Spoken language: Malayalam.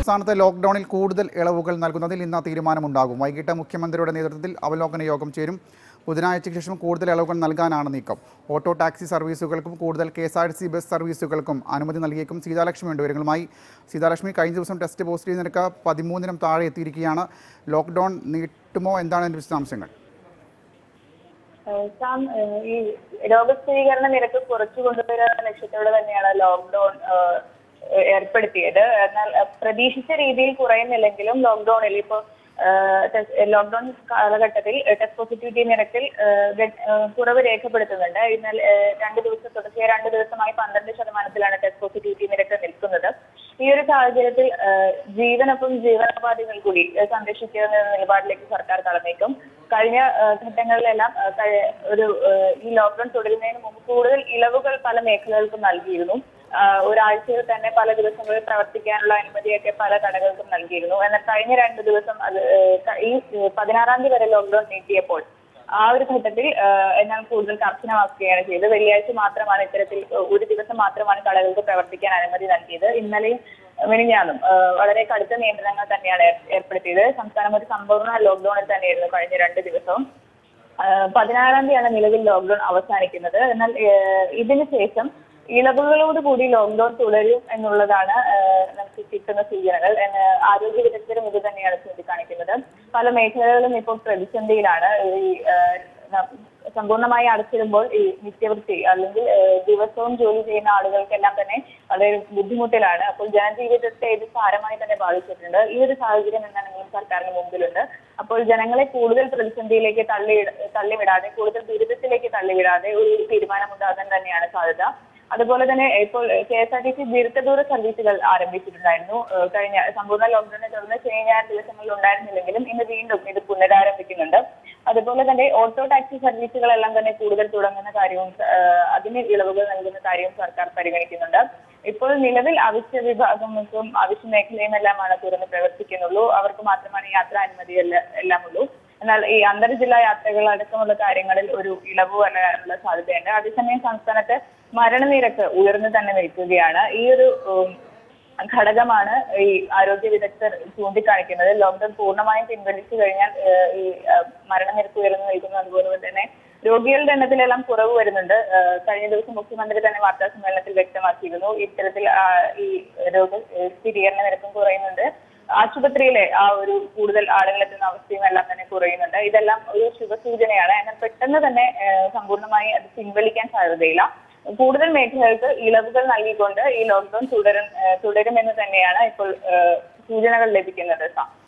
സംസ്ഥാനത്ത് ലോക്ക്ഡൌണിൽ കൂടുതൽ ഇളവുകൾ നൽകുന്നതിൽ ഇന്ന് തീരുമാനമുണ്ടാകും വൈകിട്ട് മുഖ്യമന്ത്രിയുടെ നേതൃത്വത്തിൽ അവലോകന യോഗം ചേരും ബുധനാഴ്ചയ്ക്ക് ശേഷം കൂടുതൽ ഇളവുകൾ നൽകാനാണ് നീക്കം ഓട്ടോ ടാക്സി സർവീസുകൾക്കും കൂടുതൽ K S R T C bus സർവീസുകൾക്കും അനുമതി നൽകിയേക്കും സീതാലക്ഷ്മിയുണ്ട് വിവരങ്ങളുമായി സീതാലക്ഷ്മി കഴിഞ്ഞ ദിവസം ടെസ്റ്റ് പോസിറ്റീവ് നിരക്ക് പതിമൂന്നിനും താഴെ എത്തിയിരിക്കുകയാണ് ലോക്ക്ഡൌൺ നീട്ടുമോ എന്താണ് അതിൻ്റെ വിശദാംശങ്ങൾ ഏഹ് സാം ഏഹ് ഈ രോഗസ്ഥിരീകരണ നിരക്ക് കുറച്ചു കൊണ്ടുവരാൻ ലക്ഷ്യത്തോടെ തന്നെയാണ് ലോക്ക്ഡൌൺ ഏഹ് ഏർപ്പെടുത്തിയത് എന്നാൽ ഏഹ് പ്രതീക്ഷിച്ച രീതിയിൽ കുറയുന്നില്ലെങ്കിലും ലോക്ക്ഡൌണിൽ ഇപ്പോൾ ലോക്ക്ഡൌൺ കാലഘട്ടത്തിൽ ടെസ്റ്റ് പോസിറ്റിവിറ്റി നിരക്കിൽ ഏഹ് ഗ- ഏഹ് കുറവ് രേഖപ്പെടുത്തുന്നുണ്ട് എന്നാൽ ഏഹ് രണ്ട് ദിവസം തുടർച്ചയായ രണ്ട് ദിവസമായി പന്ത്രണ്ട് ശതമാനത്തിലാണ് ടെസ്റ്റ് പോസിറ്റിവിറ്റി നിരക്ക് നിൽക്കുന്നത് ഈ ഒരു സാഹചര്യത്തിൽ ഏഹ് ജീവനൊപ്പം ജീവനോപാധികൾ കൂടി ഏഹ് സംരക്ഷിക്കുക എന്ന നിലപാടിലേക്ക് സർക്കാർ കടന്നേക്കും കഴിഞ്ഞ ഏഹ് ഘട്ടങ്ങളിലെല്ലാം ഏഹ് കഴി- ഒരു ഏഹ് ഈ ലോക്ക്ഡൌൺ തുടരുന്നതിന് മുമ്പ് കൂടുതൽ ഇളവുകൾ പല മേഖലകൾക്കും നൽകിയിരുന്നു ആഹ് ഒരാഴ്ചയിൽ തന്നെ പല ദിവസങ്ങളിൽ പ്രവർത്തിക്കാനുള്ള അനുമതിയൊക്കെ പല കടകൾക്കും നൽകിയിരുന്നു എന്നാൽ കഴിഞ്ഞ രണ്ട് ദിവസം അത് ഏഹ് ക- ഈ ഏഹ് പതിനാറാം തീയതി വരെ ലോക്ക്ഡൌൺ നീട്ടിയപ്പോൾ ആ ഒരു ഘട്ടത്തിൽ ഏഹ് എന്നാൽ കൂടുതൽ കർശനമാക്കുകയാണ് ചെയ്തത് വെള്ളിയാഴ്ച മാത്രമാണ് ഇത്തരത്തിൽ ഏഹ് ഒരു ദിവസം മാത്രമാണ് കടകൾക്ക് പ്രവർത്തിക്കാൻ അനുമതി നൽകിയത് ഇന്നലെയും മിനിഞ്ഞാന്നും ഏഹ് വളരെ കടുത്ത നിയന്ത്രണങ്ങൾ തന്നെയാണ് ഏർ- ഏർപ്പെടുത്തിയത് സംസ്ഥാനം ഒരു സമ്പൂർണ്ണ ലോക്ക്ഡൌണിൽ തന്നെയായിരുന്നു കഴിഞ്ഞ രണ്ട് ദിവസവും ആഹ് പതിനാറാം തീയതിയാണ് നിലവിൽ ലോക്ക്ഡൌൺ അവസാനിക്കുന്നത് എന്നാൽ ഏഹ് ഇതിന് ശേഷം ഇളവുകളോട് കൂടി ലോക്ക്ഡൌൺ തുടരും എന്നുള്ളതാണ് ആഹ് നമുക്ക് കിട്ടുന്ന സൂചനകൾ എന്ന് ആരോഗ്യ വിദഗ്ധരും ഇത് തന്നെയാണ് ചൂണ്ടിക്കാണിക്കുന്നത് പല മേഖലകളും ഇപ്പോൾ പ്രതിസന്ധിയിലാണ് ഈ ആഹ് ന- സമ്പൂർണ്ണമായി അടച്ചിടുമ്പോൾ ഈ നിത്യവൃത്തി അല്ലെങ്കിൽ ഏഹ് ദിവസവും ജോലി ചെയ്യുന്ന ആളുകൾക്കെല്ലാം തന്നെ വളരെ ബുദ്ധിമുട്ടിലാണ് അപ്പോൾ ജനജീവിതത്തെ ഇത് സാരമായി തന്നെ ബാധിച്ചിട്ടുണ്ട് ഈ ഒരു സാഹചര്യം എന്താണെങ്കിലും സർക്കാരിന് മുമ്പിലുണ്ട് അപ്പോൾ ജനങ്ങളെ കൂടുതൽ പ്രതിസന്ധിയിലേക്ക് തള്ളി തള്ളിവിടാതെ കൂടുതൽ ദുരിതത്തിലേക്ക് തള്ളിവിടാതെ ഒരു തീരുമാനമുണ്ടാകാൻ തന്നെയാണ് സാധ്യത അതുപോലെ തന്നെ ഇപ്പോൾ K S R T C ദീർഘദൂര സർവീസുകൾ ആരംഭിച്ചിട്ടുണ്ടായിരുന്നു ഏഹ് കഴിഞ്ഞ സമ്പൂർണ്ണ ലോക്ക്ഡൌണിനെ തുടർന്ന് ശനി ഞായർ ദിവസങ്ങളിൽ ഉണ്ടായിരുന്നില്ലെങ്കിലും ഇന്ന് വീണ്ടും ഇത് പുനരാരംഭിക്കുന്നുണ്ട് അതുപോലെ തന്നെ ഓട്ടോ ടാക്സി സർവീസുകളെല്ലാം തന്നെ കൂടുതൽ തുടങ്ങുന്ന കാര്യവും ഏഹ് അതിന് ഇളവുകൾ നൽകുന്ന കാര്യവും സർക്കാർ പരിഗണിക്കുന്നുണ്ട് ഇപ്പോൾ നിലവിൽ അവശ്യ വിഭാഗങ്ങൾക്കും അവശ്യ മേഖലയും എല്ലാമാണ് തുറന്ന് പ്രവർത്തിക്കുന്നുള്ളൂ അവർക്ക് മാത്രമാണ് യാത്രാ അനുമതി എല്ല- എല്ലാം ഉള്ളൂ എന്നാൽ ഈ അന്തർജില്ലാ യാത്രകൾ അടക്കമുള്ള കാര്യങ്ങളിൽ ഒരു ഇളവ് വരാനുള്ള സാധ്യതയുണ്ട് അതേസമയം സംസ്ഥാനത്ത് മരണനിരക്ക് ഉയർന്നു തന്നെ നിൽക്കുകയാണ് ഈ ഒരു ഉം, ഘടകമാണ് ഈ ആരോഗ്യ വിദഗ്ധർ ചൂണ്ടിക്കാണിക്കുന്നത് ലോക്ക്ഡൌൺ പൂർണ്ണമായും പിൻവലിച്ചു കഴിഞ്ഞാൽ ഏഹ്, ഈ ഏഹ്, മരണനിരക്ക് ഉയർന്നു നിൽക്കുന്നു അതുപോലെ തന്നെ രോഗികളുടെ എണ്ണത്തിലെല്ലാം കുറവ് വരുന്നുണ്ട് ഏഹ്, കഴിഞ്ഞ ദിവസം മുഖ്യമന്ത്രി തന്നെ വാർത്താ സമ്മേളനത്തിൽ വ്യക്തമാക്കിയിരുന്നു ഇത്തരത്തിൽ ആ, ഈ രോഗ ഏഹ്, സ്ഥിരീകരണ നിരക്കും കുറയുന്നുണ്ട് ആശുപത്രിയിലെ ആ ഒരു കൂടുതൽ ആളുകൾ എത്തുന്ന അവസ്ഥയും എല്ലാം തന്നെ കുറയുന്നുണ്ട് ഇതെല്ലാം ഒരു ശുഭസൂചനയാണ് എന്നാൽ പെട്ടെന്ന് തന്നെ ഏഹ്, സമ്പൂർണ്ണമായി അത് പിൻവലിക്കാൻ സാധ്യതയില്ല കൂടുതൽ മേഖലകൾക്ക് ഇളവുകൾ നൽകിക്കൊണ്ട് ഈ ലോക്ക്ഡൌൺ തുടരും ഏഹ്, തുടരുമെന്ന് തന്നെയാണ് ഇപ്പോൾ ഏഹ്, സൂചനകൾ ലഭിക്കുന്നത് സാം